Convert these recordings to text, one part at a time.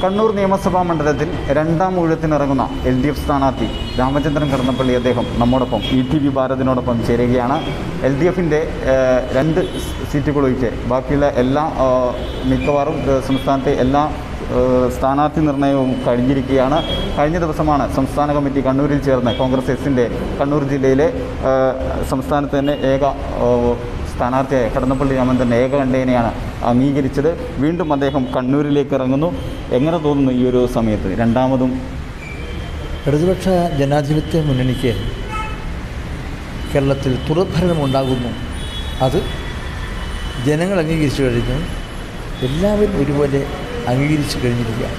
കണ്ണൂർ നിയമസഭാ മണ്ഡലത്തിൽ രണ്ടാം ഊഴത്തിനിറങ്ങുന്ന എൽ ഡി എഫ് സ്ഥാനാർത്ഥി രാമചന്ദ്രൻ കടന്നപ്പള്ളി അദ്ദേഹം നമ്മോടൊപ്പം ഇ ടി വി ഭാരതിനോടൊപ്പം ചേരുകയാണ് എൽ ഡി എഫിൻ്റെ രണ്ട് സീറ്റുകൾ ഒഴിച്ച് ബാക്കിയുള്ള എല്ലാ ആ, മിക്കവാറും ആ, സംസ്ഥാനത്തെ എല്ലാ ആ, സ്ഥാനാർത്ഥി നിർണയവും കഴിഞ്ഞിരിക്കുകയാണ് കഴിഞ്ഞ ദിവസമാണ് സംസ്ഥാന കമ്മിറ്റി കണ്ണൂരിൽ ചേർന്ന് കോൺഗ്രസ് എസിൻ്റെ കണ്ണൂർ ജില്ലയിലെ ആ, സംസ്ഥാനത്ത് തന്നെ ഏക ആ, സ്ഥാനാർത്ഥിയായ കടന്നപ്പള്ളി രാമചന്ദ്രൻ ഏകകണ്ഠേനയാണ് അംഗീകരിച്ചത് വീണ്ടും അദ്ദേഹം കണ്ണൂരിലേക്ക് ഇറങ്ങുന്നു എങ്ങനെ തോന്നുന്നു ഈ ഒരു സമയത്ത് രണ്ടാമതും ഇടതുപക്ഷ ജനാധിപത്യ മുന്നണിക്ക് കേരളത്തിൽ തുടർഭരണമുണ്ടാകുന്നു അത് ജനങ്ങൾ അംഗീകരിച്ചു കഴിഞ്ഞു എല്ലാവരും ഒരുപോലെ അംഗീകരിച്ചു കഴിഞ്ഞിരിക്കുകയാണ്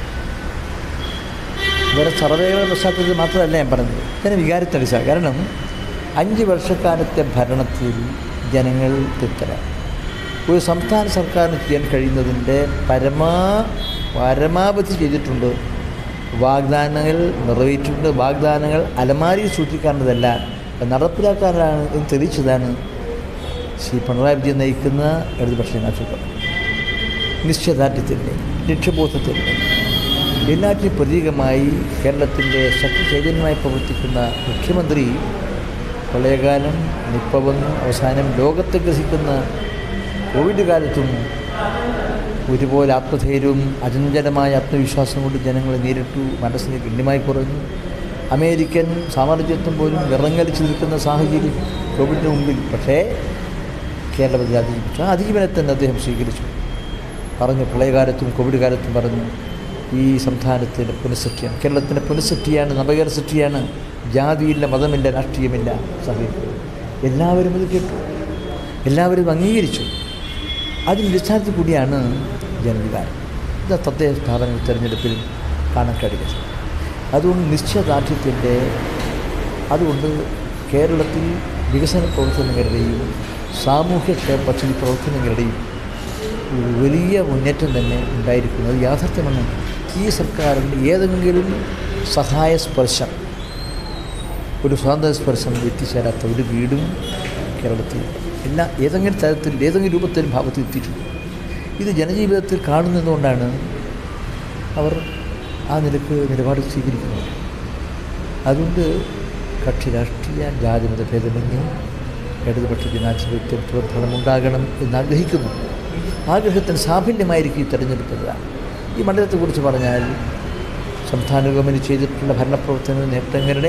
വേറെ സർവേകളുടെ പശ്ചാത്തലത്തിൽ മാത്രമല്ല ഞാൻ പറഞ്ഞത് ഇതിന് വികാരത്തടിച്ച കാരണം അഞ്ച് വർഷക്കാലത്തെ ഭരണത്തിൽ ജനങ്ങൾ തൃപ്തരാണ് ഒരു സംസ്ഥാന സർക്കാരിന് ചെയ്യാൻ കഴിയുന്നതിൻ്റെ പരമാ പരമാവധി ചെയ്തിട്ടുണ്ട് വാഗ്ദാനങ്ങൾ നിറവേറ്റിട്ടുണ്ട് വാഗ്ദാനങ്ങൾ അലമാരിയിൽ സൂക്ഷിക്കാനുള്ളതല്ല അത് നടപ്പിലാക്കാനാണ് എന്ന് തെളിയിച്ചതാണ് ശ്രീ പിണറായി വിജയൻ നയിക്കുന്ന ഇടതുപക്ഷ ജനാധിപത്യം നിശ്ചയദാർഢ്യത്തിൻ്റെ ലക്ഷ്യബോധത്തിൻ്റെ എല്ലാറ്റിനും പ്രതീകമായി കേരളത്തിൻ്റെ ശക്തി ചൈതന്യമായി പ്രവർത്തിക്കുന്ന മുഖ്യമന്ത്രി പ്രളയകാലം നിപ്പ വന്നു അവസാനം ലോകത്തെ ഗ്രസിക്കുന്ന കോവിഡ് കാലത്തും ഒരുപോലെ ആത്മധൈര്യവും അചഞ്ചലമായ ആത്മവിശ്വാസം കൊണ്ട് ജനങ്ങളെ നേരിട്ടു മനസ്സിന് ഗണ്യമായി കുറഞ്ഞു അമേരിക്കൻ സാമ്രാജ്യത്വം പോലും വിറങ്ങലിച്ച് നിൽക്കുന്ന സാഹചര്യം കോവിഡിന് മുമ്പിൽ പക്ഷേ കേരളത്തിൽ അതിജീവിച്ചു ആ അതിജീവനത്തെ തന്നെ അദ്ദേഹം സ്വീകരിച്ചു പറഞ്ഞു പ്രളയകാലത്തും കോവിഡ് കാലത്തും പറഞ്ഞു ഈ സംസ്ഥാനത്തിൻ്റെ പുനഃസൃഷ്ടിയാണ് കേരളത്തിൻ്റെ പുനഃസൃഷ്ടിയാണ് നവകേരള സൃഷ്ടിയാണ് ജാതിയില്ല മതമില്ല രാഷ്ട്രീയമില്ല സഹകരിക്കും എല്ലാവരും അത് കേട്ടു എല്ലാവരും അംഗീകരിച്ചു അതിൻ്റെ അടിസ്ഥാനത്തിൽ കൂടിയാണ് ജനവികാരം ഇത് തദ്ദേശ സ്ഥാപന തിരഞ്ഞെടുപ്പിൽ കാണാൻ കഴിയുന്നത് അതുകൊണ്ട് നിശ്ചയദാർഢ്യത്തിൻ്റെ അതുകൊണ്ട് കേരളത്തിൽ വികസന പ്രവർത്തനങ്ങളുടെയും സാമൂഹ്യക്ഷേമ പദ്ധതി പ്രവർത്തനങ്ങളുടെയും ഒരു വലിയ മുന്നേറ്റം തന്നെ ഉണ്ടായിരിക്കുന്നത് അത് യാഥാർത്ഥ്യമാണ് ഈ സർക്കാരിൻ്റെ ഏതെങ്കിലും സഹായ സ്പർശം ഒരു സ്വാതന്ത്ര്യ സ്പർശം എത്തിച്ചേരാത്ത ഒരു വീടും കേരളത്തിൽ എല്ലാ ഏതെങ്കിലും തരത്തിൽ ഏതെങ്കിലും രൂപത്തിലും ഭാവത്തിൽ എത്തിയിട്ടുണ്ട് ഇത് ജനജീവിതത്തിൽ കാണുന്നതുകൊണ്ടാണ് അവർ ആ നിലക്ക് നിലപാട് സ്വീകരിക്കുന്നത് അതുകൊണ്ട് കക്ഷി രാഷ്ട്രീയ ജാതി മതഭേദമന്യേ ഇടതുപക്ഷ ജനാധിപത്യം തുടർഫലമുണ്ടാകണം എന്നാഗ്രഹിക്കുന്നു ആഗ്രഹത്തിന് സാഫല്യമായിരിക്കും ഈ തെരഞ്ഞെടുപ്പ് ഈ മണ്ഡലത്തെക്കുറിച്ച് പറഞ്ഞാൽ സംസ്ഥാന ഗവൺമെൻറ് ചെയ്തിട്ടുള്ള ഭരണപ്രവർത്തന നേട്ടങ്ങളുടെ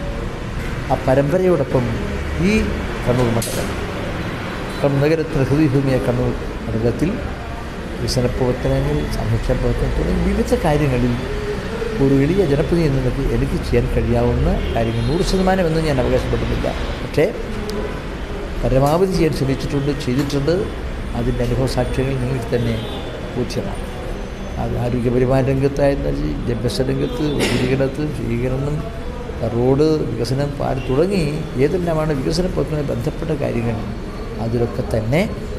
ആ പരമ്പരയോടൊപ്പം ഈ കണ്ണൂർ മണ്ഡലം കണ്ണൂർ നഗരത്തിന് ഹൃദയഭൂമിയായ കണ്ണൂർ മണ്ഡലത്തിൽ വികസന പ്രവർത്തനങ്ങൾ സാമൂഹ്യ പ്രവർത്തനം തുടങ്ങി വിവിധ കാര്യങ്ങളിൽ ഒരു എളിയ ജനപ്രതിനിധി എന്ന നിലയ്ക്ക് എനിക്ക് ചെയ്യാൻ കഴിയാവുന്ന കാര്യങ്ങൾ നൂറ് ശതമാനം എന്ന് ഞാൻ അവകാശപ്പെടുന്നില്ല പക്ഷേ പരമാവധി ചെയ്യാൻ ശ്രമിച്ചിട്ടുണ്ട് ചെയ്തിട്ടുണ്ട് അതിൻ്റെ അനുഭവ സാക്ഷ്യങ്ങൾ നിങ്ങൾക്ക് തന്നെ ബോധ്യമാണ് അത് ആരോഗ്യപരിപാലന രംഗത്തായിരുന്നാൽ വിദ്യാഭ്യാസ രംഗത്ത് ഉപരികരണത്ത് സ്വീകരണം റോഡ് വികസനം പാൽ തുടങ്ങി ഏതെല്ലാമാണ് വികസന പ്രവർത്തനവുമായി ബന്ധപ്പെട്ട കാര്യങ്ങൾ അതിലൊക്കെ തന്നെ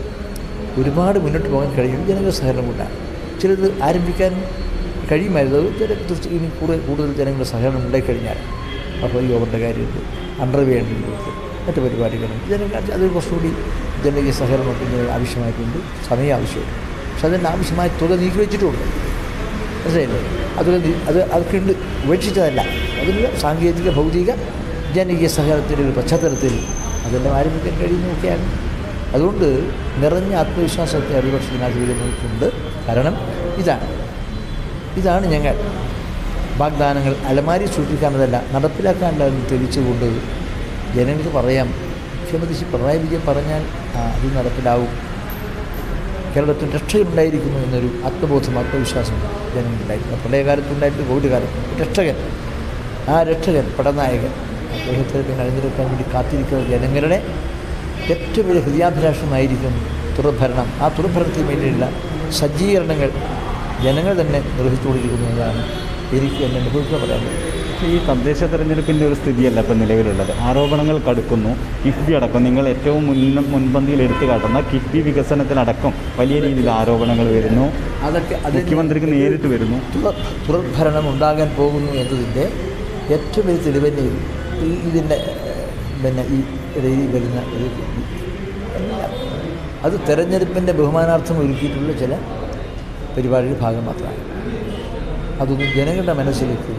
ഒരുപാട് മുന്നോട്ട് പോകാൻ കഴിയും ജനങ്ങൾ സഹകരണം കൊണ്ടാണ് ചിലത് ആരംഭിക്കാൻ കഴിയുമായിരുന്നു അത് ചില തീർച്ച ഇനി കൂടുതൽ കൂടുതൽ ജനങ്ങളുടെ സഹകരണം ഉണ്ടായിക്കഴിഞ്ഞാൽ അപ്പോൾ യോഗൻ്റെ കാര്യമുണ്ട് അണ്ടർവേണ്ടുണ്ട് മറ്റു പരിപാടികളും ജനങ്ങൾ അത് കുറച്ചുകൂടി ജനകീയ സഹകരണത്തിന് ആവശ്യമായിട്ടുണ്ട് സമയം ആവശ്യമുണ്ട് പക്ഷെ അതിൻ്റെ ആവശ്യമായ തുക നീക്കി വെച്ചിട്ടുമുണ്ട് മനസ്സിലായില്ലേ അത് അത് അതൊക്കെ ഉണ്ട് ഉപേക്ഷിച്ചതല്ല അതിനുള്ള സാങ്കേതിക ഭൗതിക ജനകീയ സഹകരണത്തിൻ്റെ ഒരു പശ്ചാത്തലത്തിൽ അതെല്ലാം ആരംഭിക്കാൻ കഴിയുന്നതൊക്കെയാണ് അതുകൊണ്ട് നിറഞ്ഞ ആത്മവിശ്വാസത്തെ ഇടതുപക്ഷ ജനാധിപത്യങ്ങൾക്കുണ്ട് കാരണം ഇതാണ് ഇതാണ് ഞങ്ങൾ വാഗ്ദാനങ്ങൾ അലമാരി സൂക്ഷിക്കാനതല്ല നടപ്പിലാക്കാനുള്ള തെളിച്ചുകൊണ്ട് ജനങ്ങൾക്ക് പറയാം മുഖ്യമന്ത്രി ശ്രീ പിണറായി വിജയൻ പറഞ്ഞാൽ ആ അത് നടപ്പിലാവും കേരളത്തിൽ രക്ഷകനുണ്ടായിരിക്കുന്നു എന്നൊരു ആത്മബോധം ആത്മവിശ്വാസം ജനങ്ങളുണ്ടായിരുന്നു പ്രളയകാലത്തുണ്ടായിട്ട് കോവിഡ് കാലത്ത് രക്ഷകൻ ആ രക്ഷകൻ പടനായകൻ അദ്ദേഹത്തിന് പിന്നെ അണിനിരക്കാൻ വേണ്ടി കാത്തിരിക്കുന്ന ജനങ്ങളുടെ ഏറ്റവും വലിയ ഹൃദയാഭിലാഷമായിരിക്കും തുടർഭരണം ആ തുടർഭരണത്തിന് വേണ്ടിയുള്ള സജ്ജീകരണങ്ങൾ ജനങ്ങൾ തന്നെ നിർവഹിച്ചുകൊണ്ടിരിക്കുന്നു എന്നതാണ് എനിക്ക് എൻ്റെ അനുഭവത്തിൽ പറയാനുള്ളത് ഈ തദ്ദേശ തെരഞ്ഞെടുപ്പിൻ്റെ ഒരു സ്ഥിതിയല്ല ഇപ്പം നിലവിലുള്ളത് ആരോപണങ്ങൾ കടുക്കുന്നു കിഫ്ബി അടക്കം നിങ്ങൾ ഏറ്റവും മുന്ന മുൻപന്തിയിൽ എടുത്തു കാട്ടുന്ന കിഫ്ബി വികസനത്തിലടക്കം വലിയ രീതിയിൽ ആരോപണങ്ങൾ വരുന്നു അതൊക്കെ അതിന് മുഖ്യമന്ത്രിക്ക് നേരിട്ട് വരുന്നു തുടർ തുടർഭരണം ഉണ്ടാകാൻ പോകുന്നു എന്നതിൻ്റെ ഏറ്റവും വലിയ തെളിവ് തന്നെ ഇത്. ഈ ഇതിൻ്റെ ഏഹ്, പിന്നെ ഈ ഇടയിൽ വരുന്ന ഒരു എല്ലാം അത് തെരഞ്ഞെടുപ്പിൻ്റെ ബഹുമാനാർത്ഥം ഒരുക്കിയിട്ടുള്ള ചില പരിപാടിയുടെ ഭാഗം മാത്രമാണ് അതൊന്നും ജനങ്ങളുടെ മനസ്സിലേക്ക്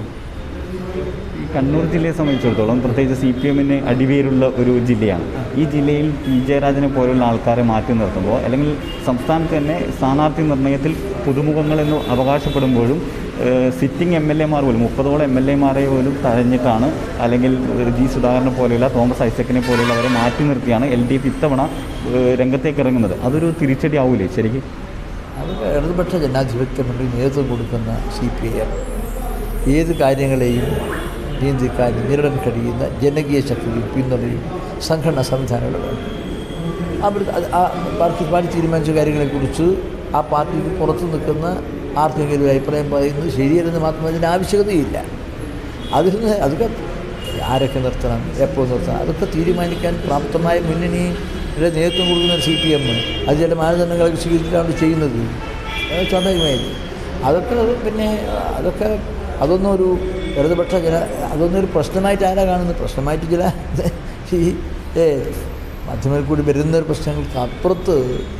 ഈ കണ്ണൂർ ജില്ലയെ സംബന്ധിച്ചിടത്തോളം പ്രത്യേകിച്ച് സി പി എമ്മിന് അടിവേരുള്ള ഒരു ജില്ലയാണ് ഈ ജില്ലയിൽ പി ജയരാജനെ പോലുള്ള ആൾക്കാരെ മാറ്റി നിർത്തുമ്പോൾ അല്ലെങ്കിൽ സംസ്ഥാനത്ത് തന്നെ സ്ഥാനാർത്ഥി നിർണയത്തിൽ പുതുമുഖങ്ങളെന്ന് അവകാശപ്പെടുമ്പോഴും സിറ്റിംഗ് എം എൽ എമാർ പോലും മുപ്പതോളം എം എൽ എമാരെ പോലും തഴഞ്ഞിട്ടാണ് അല്ലെങ്കിൽ ഏഹ്, ജി സുധാകരനെ പോലെയുള്ള തോമസ് ഐസക്കിനെ പോലെയുള്ളവരെ മാറ്റി നിർത്തിയാണ് എൽ ഡി എഫ് ഇത്തവണ ഏഹ്, രംഗത്തേക്ക് ഇറങ്ങുന്നത് അതൊരു തിരിച്ചടി ആവൂലേ ശരിക്കും അത് ഇടതുപക്ഷ ജനാധിപത്യ മുന്നിൽ നേതൃത്വം കൊടുക്കുന്ന സി പി ഐ എം ഏത് കാര്യങ്ങളെയും നിയന്ത്രിക്കാൻ നേരിടാൻ കഴിയുന്ന ജനകീയ ശക്തിയും പിന്തുണയും സംഘടനാ സംവിധാനങ്ങൾ വേണം അവർ അത് ആ പാർട്ടി പാർട്ടി തീരുമാനിച്ച കാര്യങ്ങളെക്കുറിച്ച് ആ പാർട്ടിക്ക് പുറത്ത് നിൽക്കുന്ന ആർക്കെങ്കിലും ഒരു അഭിപ്രായം പറയുന്നത് ശരിയല്ലെന്ന് മാത്രമേ അതിന് ആവശ്യകതയില്ല അതിൽ നിന്ന് അതൊക്കെ ആരൊക്കെ നിർത്തണം എപ്പോൾ നിർത്തണം അതൊക്കെ തീരുമാനിക്കാൻ പ്രാപ്തമായ മുന്നണിയുടെ നേതൃത്വം കൊടുക്കുന്ന സി പി എം അത് ചില മാനദണ്ഡങ്ങളൊക്കെ സ്വീകരിച്ചിട്ടാണ് ചെയ്യുന്നത് അത് സ്വാഭാവികമായി അതൊക്കെ പിന്നെ അതൊക്കെ അതൊന്നും ഒരു ഇടതുപക്ഷ ജന അതൊന്നും ഒരു പ്രശ്നമായിട്ട് ആരാ കാണുന്നത് പ്രശ്നമായിട്ട് ചില ഈ ഏ മാധ്യമങ്ങളിൽ കൂടി വരുന്ന ഒരു പ്രശ്നങ്ങൾക്ക് അപ്പുറത്ത്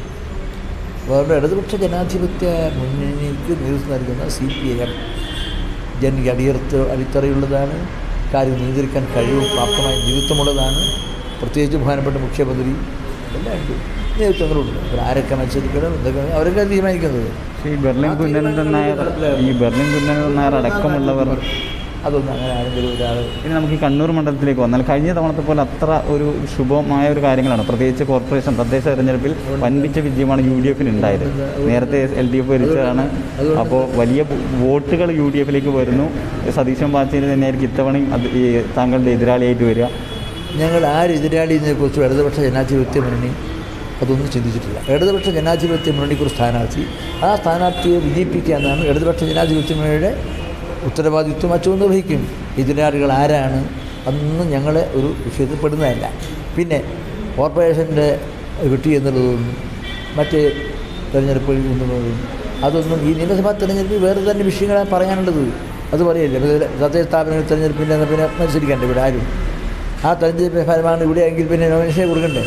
വേറെ ഇടതുപക്ഷ ജനാധിപത്യ മുന്നണിക്ക് നേതൃത്വം നൽകുന്ന സി പി ഐ എം ജനകീയ അടിയർത്ത് അടിത്തറയുള്ളതാണ് കാര്യം നിയന്ത്രിക്കാൻ കഴിവും പ്രാപ്തമായ നേതൃത്വമുള്ളതാണ് പ്രത്യേകിച്ച് ബഹുമാനപ്പെട്ട മുഖ്യമന്ത്രി എല്ലാം ഉണ്ട് നേതൃത്വങ്ങളുണ്ട് അവർ ആരൊക്കെ മത്സരിക്കണം എന്തൊക്കെ അവരൊക്കെ തീരുമാനിക്കുന്നത് പക്ഷേ ഈ ബെർലിൻ കുഞ്ഞനന്ദൻ നായർ ഈ ബെർലിൻ കുഞ്ഞനന്ദൻ നായർ അടക്കമുള്ളവർ അതൊന്നും അങ്ങനെ ആരെങ്കിലും ഒരാൾ ഇനി നമുക്ക് ഈ കണ്ണൂർ മണ്ഡലത്തിലേക്ക് വന്നാൽ കഴിഞ്ഞ തവണത്തെ പോലെ അത്ര ഒരു ശുഭമായ ഒരു കാര്യങ്ങളാണ് പ്രത്യേകിച്ച് കോർപ്പറേഷൻ തദ്ദേശ തെരഞ്ഞെടുപ്പിൽ വൻപിച്ച വിജയമാണ് യു ഡി എഫിന് ഉണ്ടായത് നേരത്തെ എൽ ഡി എഫ് ഭരിച്ചതാണ് അപ്പോൾ വലിയ വോട്ടുകൾ യു ഡി എഫിലേക്ക് വരുന്നു സതീശൻ പാച്ചേരി തന്നെയായിരിക്കും ഇത്തവണയും അത് ഈ താങ്കളുടെ എതിരാളിയായിട്ട് വരിക ഞങ്ങൾ ആര് എതിരാളിയെ കുറിച്ചും ഇടതുപക്ഷ ജനാധിപത്യ മുന്നണി അതൊന്നും ചിന്തിച്ചിട്ടില്ല ഇടതുപക്ഷ ജനാധിപത്യ മുന്നണിക്കൊരു സ്ഥാനാർത്ഥി ആ സ്ഥാനാർത്ഥിയെ വിജയിപ്പിക്കുക എന്നാണ് ഇടതുപക്ഷ ജനാധിപത്യ മുന്നണിയുടെ ഉത്തരവാദിത്വം അച്ചുകൊണ്ട് വഹിക്കും എതിരാളികൾ ആരാണ് അതൊന്നും ഞങ്ങളെ ഒരു വിഷയത്തിൽ പെടുന്നതല്ല പിന്നെ കോർപ്പറേഷൻ്റെ കിട്ടി എന്നുള്ളതും മറ്റ് തെരഞ്ഞെടുപ്പുകളിൽ നിന്നുള്ളതും അതൊന്നും ഈ നിയമസഭാ തെരഞ്ഞെടുപ്പിൽ വേറെ തന്നെ വിഷയങ്ങളാണ് പറയാനുള്ളത് അത് പറയല്ലേ ഇപ്പോൾ തദ്ദേശ സ്ഥാപനങ്ങൾ തെരഞ്ഞെടുപ്പിൻ്റെ പിന്നെ മത്സരിക്കണ്ടേ ഇവിടെ ആരും ആ തെരഞ്ഞെടുപ്പ് ഫലമാണ് ഇവിടെയെങ്കിൽ പിന്നെ നോമിനേഷനെ കൊടുക്കണ്ടേ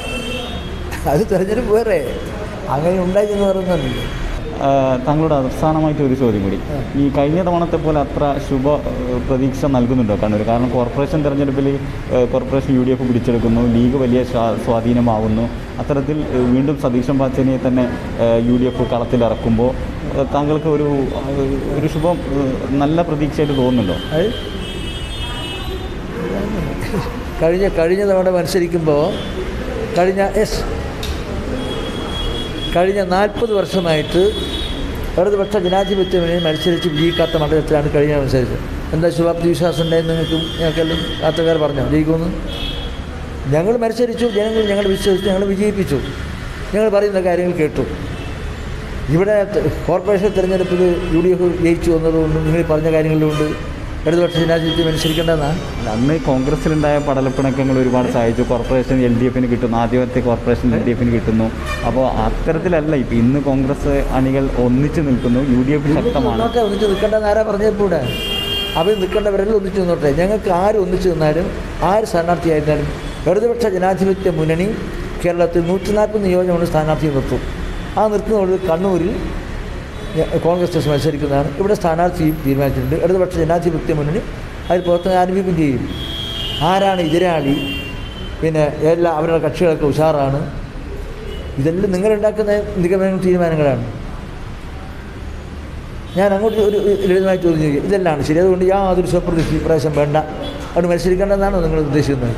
അത് തെരഞ്ഞെടുപ്പ് വേറെ അങ്ങനെ ഉണ്ടായി എന്ന് പറയുന്നുണ്ട് ആ, താങ്കളോട് അവസാനമായിട്ട് ഒരു ചോദ്യം കൂടി ഈ കഴിഞ്ഞ തവണത്തെ പോലെ അത്ര ശുഭ ഏഹ്, പ്രതീക്ഷ നൽകുന്നുണ്ടോ കണ്ണൂർ കാരണം കോർപ്പറേഷൻ തെരഞ്ഞെടുപ്പിൽ ഏഹ്, കോർപ്പറേഷൻ യു ഡി എഫ് പിടിച്ചെടുക്കുന്നു ലീഗ് വലിയ സ്വാ- സ്വാധീനമാവുന്നു അത്തരത്തിൽ ഏഹ്, വീണ്ടും സതീശൻ പാച്ചേനിയെ തന്നെ യു ഡി എഫ് കളത്തിലിറക്കുമ്പോൾ ഏഹ്, താങ്കൾക്ക് ഒരു ഏഹ്, ഒരു ശുഭം ഏഹ്, നല്ല പ്രതീക്ഷയായിട്ട് തോന്നുന്നുണ്ടോ അത് കഴിഞ്ഞ കഴിഞ്ഞ തവണ മത്സരിക്കുമ്പോൾ കഴിഞ്ഞ എസ് കഴിഞ്ഞ നാൽപ്പത് വർഷമായിട്ട് ഇടതുപക്ഷ ജനാധിപത്യ മുന്നണി മത്സരിച്ച് വിജയിക്കാത്ത മണ്ഡലത്തിലാണ് കഴിഞ്ഞ മത്സരിച്ചത് എന്താ ശുഭാപ്തി വിശ്വാസം ഉണ്ടായെന്ന് നിങ്ങൾക്കും ഞങ്ങൾക്കെല്ലാം കാത്തുകാർ പറഞ്ഞോ ജയിക്കുമെന്ന് ഞങ്ങൾ മത്സരിച്ചു ജനങ്ങൾ ഞങ്ങൾ വിശ്വസിച്ചു ഞങ്ങൾ വിജയിപ്പിച്ചു ഞങ്ങൾ പറയുന്ന കാര്യങ്ങൾ കേട്ടു ഇവിടെ ത- കോർപ്പറേഷൻ തിരഞ്ഞെടുപ്പിൽ യു ഡി എഫ് ജയിച്ചു എന്നതുകൊണ്ട് നിങ്ങൾ ഈ പറഞ്ഞ കാര്യങ്ങളിലുണ്ട് ഇടതുപക്ഷ ജനാധിപത്യം അനുസരിക്കേണ്ടതെന്നാണ് അല്ല, അന്ന് കോൺഗ്രസിലുണ്ടായ പടലപ്പിണക്കങ്ങൾ ഒരുപാട് സഹായിച്ചു കോർപ്പറേഷൻ എൽ ഡി എഫിന് കിട്ടുന്നു ആദ്യത്തെ കോർപ്പറേഷൻ എൽ ഡി എഫിന് കിട്ടുന്നു അപ്പോൾ അത്തരത്തിലല്ല ഇപ്പം ഇന്ന് കോൺഗ്രസ് അണികൾ ഒന്നിച്ച് നിൽക്കുന്നു യു ഡി എഫ് ശക്തമാണ് നിന്നോട്ടെ ഒന്നിച്ച് നിൽക്കേണ്ടെന്ന് ആരാ പറഞ്ഞപ്പോൾ ഇവിടെ അവർ നിൽക്കേണ്ടവരെല്ലാം ഒന്നിച്ച് നിന്നോട്ടെ ഞങ്ങൾക്ക് ആര് ഒന്നിച്ച് നിന്നാലും ആര് സ്ഥാനാർത്ഥിയായിരുന്നാലും ഇടതുപക്ഷ ജനാധിപത്യ മുന്നണി കേരളത്തിൽ നൂറ്റി നാൽപ്പത് നിയോജകമാണ് സ്ഥാനാർത്ഥിയെ നിർത്തും ആ നിർത്തുന്നത് കണ്ണൂരിൽ ഞ- കോൺഗ്രസ് എസ് മത്സരിക്കുന്നതാണ് ഇവിടെ സ്ഥാനാർത്ഥിയും തീരുമാനിച്ചിട്ടുണ്ട് ഇടതുപക്ഷ ജനാധിപത്യ മുന്നണി അതിൽ പ്രവർത്തനം ആരംഭിക്കുകയും ചെയ്യും ആരാണ് എതിരാളി പിന്നെ എല്ലാ അവരുടെ കക്ഷികളൊക്കെ ഉഷാറാണ് ഇതെല്ലാം നിങ്ങളുണ്ടാക്കുന്ന നിഗമനങ്ങൾ തീരുമാനങ്ങളാണ് ഞാൻ അങ്ങോട്ട് ഒരു ഒരു ലളിതമായി ചോദ്യം ചോദിക്കും ഇതെല്ലാം ശരി അതുകൊണ്ട് യാതൊരു സ്വപ്രതീക്ഷ ഇപ്രാവശ്യം വേണ്ട അവിടെ മത്സരിക്കേണ്ടതെന്നാണോ നിങ്ങൾ ഉദ്ദേശിക്കുന്നത്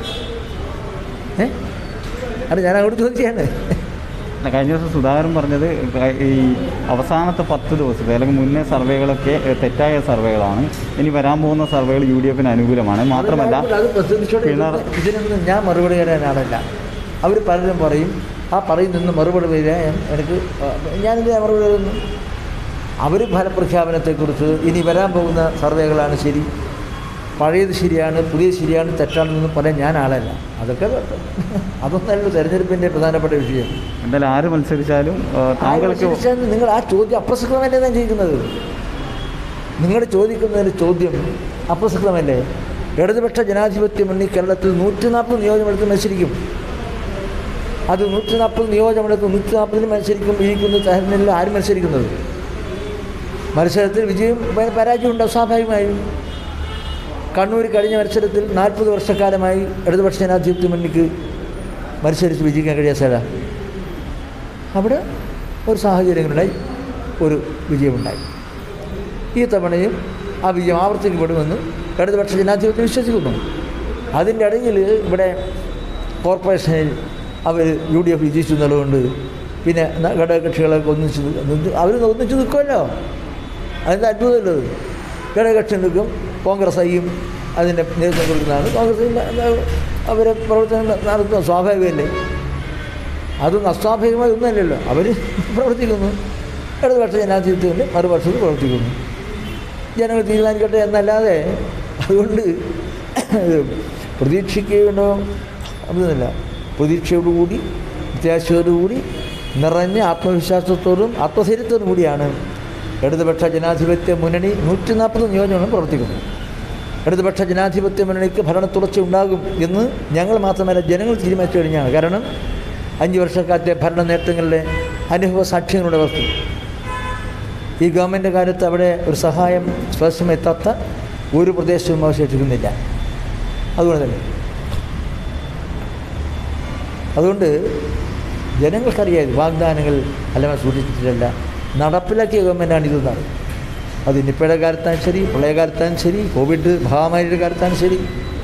ഏ അത് ഞാൻ അങ്ങോട്ട് ചോദിക്കുകയാണ് അല്ല, കഴിഞ്ഞ ദിവസം സുധാകരൻ പറഞ്ഞത് ക- ഈ അവസാനത്തെ പത്ത് ദിവസത്തെ അല്ലെങ്കിൽ മുന്നേ സർവേകളൊക്കെ ഏഹ്, തെറ്റായ സർവേകളാണ് ഇനി വരാൻ പോകുന്ന സർവേകൾ യു ഡി എഫിന് അനുകൂലമാണ് മാത്രമല്ല അത് പ്രസിദ്ധിച്ചോടെ പിണർ ഇതിനൊന്നും ഞാൻ മറുപടി തരാൻ ആളല്ല അവർ പലരും പറയും ആ പറയുന്ന മറുപടി വരാൻ എനിക്ക് ഞാനിത് മറുപടി തരുന്നു അവർ ഫലപ്രഖ്യാപനത്തെക്കുറിച്ച് ഇനി വരാൻ പോകുന്ന സർവേകളാണ് ശരി പഴയത് ശരിയാണ് പുതിയത് ശരിയാണ് തെറ്റാണെന്നൊന്നും പറയാൻ ഞാൻ ആളല്ല അതൊക്കെ അതൊന്നല്ല തെരഞ്ഞെടുപ്പിൻ്റെ പ്രധാനപ്പെട്ട വിഷയം എന്തായാലും ആര് മത്സരിച്ചാലും ഏഹ്, താങ്കൾക്ക് ആലോചിച്ചാൽ നിങ്ങൾ ആ ചോദ്യം അപ്രസക്തമല്ലേ ഞാൻ ചോദിക്കുന്നത് നിങ്ങൾ ചോദിക്കുന്നതിന് ചോദ്യം അപ്രസക്തമല്ലേ ഇടതുപക്ഷ ജനാധിപത്യ മുന്നണി കേരളത്തിൽ നൂറ്റി നാൽപ്പത് നിയോജകമെടുത്ത് മത്സരിക്കും അത് നൂറ്റി നാൽപ്പത് നിയോജകമെടുത്ത് നൂറ്റി നാൽപ്പതിന് മത്സരിക്കും ഇരിക്കുന്ന തെരഞ്ഞെടുപ്പിൽ ആരും മത്സരിക്കുന്നത് മത്സരത്തിൽ വിജയം പ- പരാജയം ഉണ്ടാവും സ്വാഭാവികമായും കണ്ണൂർ കഴിഞ്ഞ മത്സരത്തിൽ നാൽപ്പത് വർഷക്കാലമായി ഇടതുപക്ഷ ജനാധിപത്യ മുന്നിക്ക് മത്സരിച്ച് വിജയിക്കാൻ കഴിയാത്ത സ്ഥലമാണ് അവിടെ ഒരു സാഹചര്യങ്ങളുണ്ടായി ഒരു വിജയമുണ്ടായി ഈ തവണയും ആ വിജയം ആവർത്തിക്കപ്പെടുമെന്ന് ഇടതുപക്ഷ ജനാധിപത്യം വിശ്വസിക്കുന്നു അതിൻ്റെ ഇടയിൽ ഇവിടെ കോർപ്പറേഷനിൽ അവർ യു ഡി എഫ് വിജയിച്ചു എന്നുള്ളതുകൊണ്ട് പിന്നെ ന- ഘടകകക്ഷികളൊക്കെ ഒന്നിച്ച് അവർ ഒന്നിച്ച് നിൽക്കുമല്ലോ അതിൻ്റെ അത്ഭുതമല്ലോ ഘടകകക്ഷി നിൽക്കും കോൺഗ്രസ് ഐയും അതിൻ്റെ നേതൃത്വം കൊടുക്കുന്നതാണ് കോൺഗ്രസ് അവരെ പ്രവർത്തനം നടത്തുന്ന സ്വാഭാവികമല്ലേ അതൊന്നും അസ്വാഭാവികമായി ഒന്നുമല്ലല്ലോ അവർ പ്രവർത്തിക്കുന്നു ഇടതുപക്ഷ ജനാധിപത്യത്തിൻ്റെ മറുപക്ഷത്ത് പ്രവർത്തിക്കുന്നു ജനങ്ങൾ തീരുമാനിക്കട്ടെ എന്നല്ലാതെ അതുകൊണ്ട് പ്രതീക്ഷിക്കുകയുണ്ടോ അതൊന്നുമില്ല പ്രതീക്ഷയോടുകൂടി പ്രത്യാശയോടുകൂടി നിറഞ്ഞ ആത്മവിശ്വാസത്തോടും ആത്മധൈര്യത്തോടും കൂടിയാണ് ഇടതുപക്ഷ ജനാധിപത്യ മുന്നണി നൂറ്റി നാൽപ്പത് നിയോജനങ്ങളും പ്രവർത്തിക്കുന്നത് ഇടതുപക്ഷ ജനാധിപത്യ മുന്നണിക്ക് ഭരണ തുടർച്ച ഉണ്ടാകും എന്ന് ഞങ്ങൾ മാത്രമല്ല ജനങ്ങൾ തീരുമാനിച്ചു കഴിഞ്ഞാണ് കാരണം അഞ്ച് വർഷക്കാലത്തെ ഭരണ നേട്ടങ്ങളുടെ അനുഭവ സാക്ഷ്യങ്ങളുടെ അവർക്ക് ഈ ഗവൺമെൻറ് കാലത്ത് അവിടെ ഒരു സഹായം സ്പർശം എത്താത്ത ഒരു പ്രദേശവും അവശേഷിക്കുന്നില്ല അതുകൊണ്ട് തന്നെ അതുകൊണ്ട് ജനങ്ങൾക്കറിയാം ഇത് വാഗ്ദാനങ്ങൾ അല്ല സൂക്ഷിച്ചിട്ടില്ല നടപ്പിലാക്കിയ ഗവൺമെൻറ്റാണ് ഇതെന്നാണ് അത് നിപ്പയുടെ കാലത്താണ് ശരി പ്രളയകാലത്താണ് ശരി കോവിഡ് മഹാമാരിയുടെ കാലത്താണ് ശരി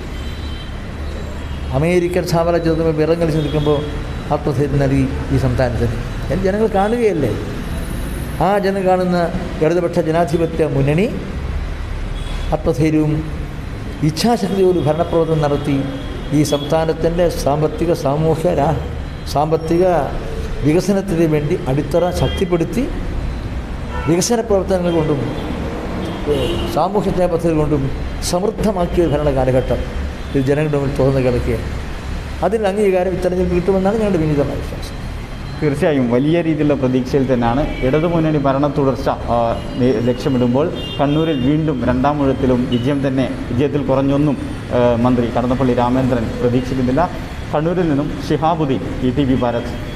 അമേരിക്കൻ സാമ്രാജ്യത്തിൽ വിറങ്ങലിച്ച് നിൽക്കുമ്പോൾ ആത്മധൈര്യം നൽകി ഈ സംസ്ഥാനത്തിന് എന്ന് ജനങ്ങൾ കാണുകയല്ലേ ആ ജനം കാണുന്ന ഇടതുപക്ഷ ജനാധിപത്യ മുന്നണി ആത്മധൈര്യവും ഇച്ഛാശക്തിയോട് ഭരണപ്രവർത്തനം നടത്തി ഈ സംസ്ഥാനത്തിൻ്റെ സാമ്പത്തിക സാമൂഹ്യ രാ സാമ്പത്തിക വികസനത്തിന് വേണ്ടി അടിത്തറ ശക്തിപ്പെടുത്തി വികസന പ്രവർത്തനങ്ങൾ കൊണ്ടും ഏഹ്, സാമൂഹ്യ പദ്ധതികൾ കൊണ്ടും സമൃദ്ധമാക്കിയ ഒരു ഭരണ കാലഘട്ടം ഇത് ജനങ്ങളുടെ മുന്നിൽ തുറന്നു കിടക്കുകയാണ് അതിന് അംഗീകാരം ഇത്തരത്തിൽ കിട്ടുമെന്നാണ് ഞങ്ങളുടെ വിനീതമായ വിശ്വാസം തീർച്ചയായും വലിയ രീതിയിലുള്ള പ്രതീക്ഷയിൽ തന്നെയാണ് ഇടതുമുന്നണി ഭരണ തുടർച്ച ആ, നി- ലക്ഷ്യമിടുമ്പോൾ കണ്ണൂരിൽ വീണ്ടും രണ്ടാം ഊഴത്തിലും വിജയം തന്നെ വിജയത്തിൽ കുറഞ്ഞൊന്നും ആ, മന്ത്രി കടന്നപ്പള്ളി രാമേന്ദ്രൻ പ്രതീക്ഷിക്കുന്നില്ല കണ്ണൂരിൽ നിന്നും Shihabuddeen E T V Bharat